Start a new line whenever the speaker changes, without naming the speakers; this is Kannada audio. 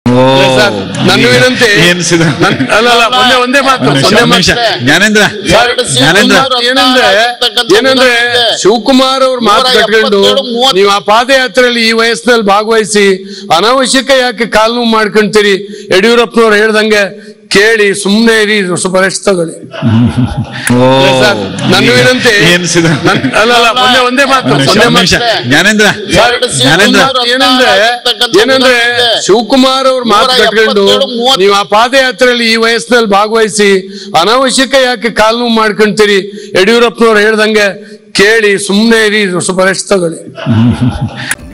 ಓ,
ಸರ್, ನನ್ನ ವಿನಂತಿ
ಏನ್ ಸಿದ
ನನ್- ಅಲ್ಲ ಅಲ್ಲ ಒಂದೇ ಒಂದೇ ಮಾತು
ಒಂದ್ ನಿಮಿಷ,
ಒಂದೇ
ಒಂದ್
ಮಾತು
ನಿಮಿಷ. ಜ್ಞಾನೇಂದ್ರ
ಎರಡು ಸೀಟ್
ಜ್ಞಾನೇಂದ್ರ
ಉಳ್ಳವರು
ಏನಂದ್ರೆ ಏನಂದ್ರೆ ಶಿವಕುಮಾರ್ ಅವ್ರ ಮಾತು
ನೂರ
ಕಟ್ಕೊಂಡು
ಎಪ್ಪತ್ತೇಳು, ಮೂವತ್ತು.
ನೀವು ಆ ಪಾದಯಾತ್ರೆಯಲ್ಲಿ ಈ ವಯಸ್ಸಿನಲ್ಲಿ ಭಾಗವಹಿಸಿ ಅನಾವಶ್ಯಕ ಯಾಕೆ ಕಾಲ್ ನೋವು ಮಾಡ್ಕೊಂತೀರಿ ಯಡಿಯೂರಪ್ಪನವ್ರು ಹೇಳ್ದಂಗೆ ಕೇಳಿ ಸುಮ್ನೆ ಇರಿ ಸ್ವಲ್ಪ ರೆಸ್ಟ್ ತಗೊಳ್ಳಿ
ಓ,
ಸರ್, ನನ್ನ ವಿನಂತಿ
ಏನ್ ಸಿದ
ನನ್- ಅಲ್ಲ ಅಲ್ಲ ಒಂದೇ ಒಂದೇ ಮಾತು
ಒಂದ್ ನಿಮಿಷ,
ಒಂದೇ
ಒಂದ್
ಮಾತು
ನಿಮಿಷ. ಜ್ಞಾನೇಂದ್ರ
ಎರಡು ಸೀಟ್
ಜ್ಞಾನೇಂದ್ರ
ಉಳ್ಳವರು
ಏನಂದ್ರೆ ಏನಂದ್ರೆ ಶಿವಕುಮಾರ್ ಅವ್ರ ಮಾತು
ನೂರ
ಕಟ್ಕೊಂಡು
ಎಪ್ಪತ್ತೇಳು, ಮೂವತ್ತು.
ನೀವು ಆ ಪಾದಯಾತ್ರೆಯಲ್ಲಿ ಈ ವಯಸ್ಸಿನಲ್ಲಿ ಭಾಗವಹಿಸಿ ಅನಾವಶ್ಯಕ ಯಾಕೆ ಕಾಲ್ ನೋವು ಮಾಡ್ಕೊಂತೀರಿ ಯಡಿಯೂರಪ್ಪನವ್ರು ಹೇಳ್ದಂಗೆ ಕೇಳಿ ಸುಮ್ನೆ ಇರಿ ಸ್ವಲ್ಪ ರೆಸ್ಟ್ ತಗೊಳ್ಳಿ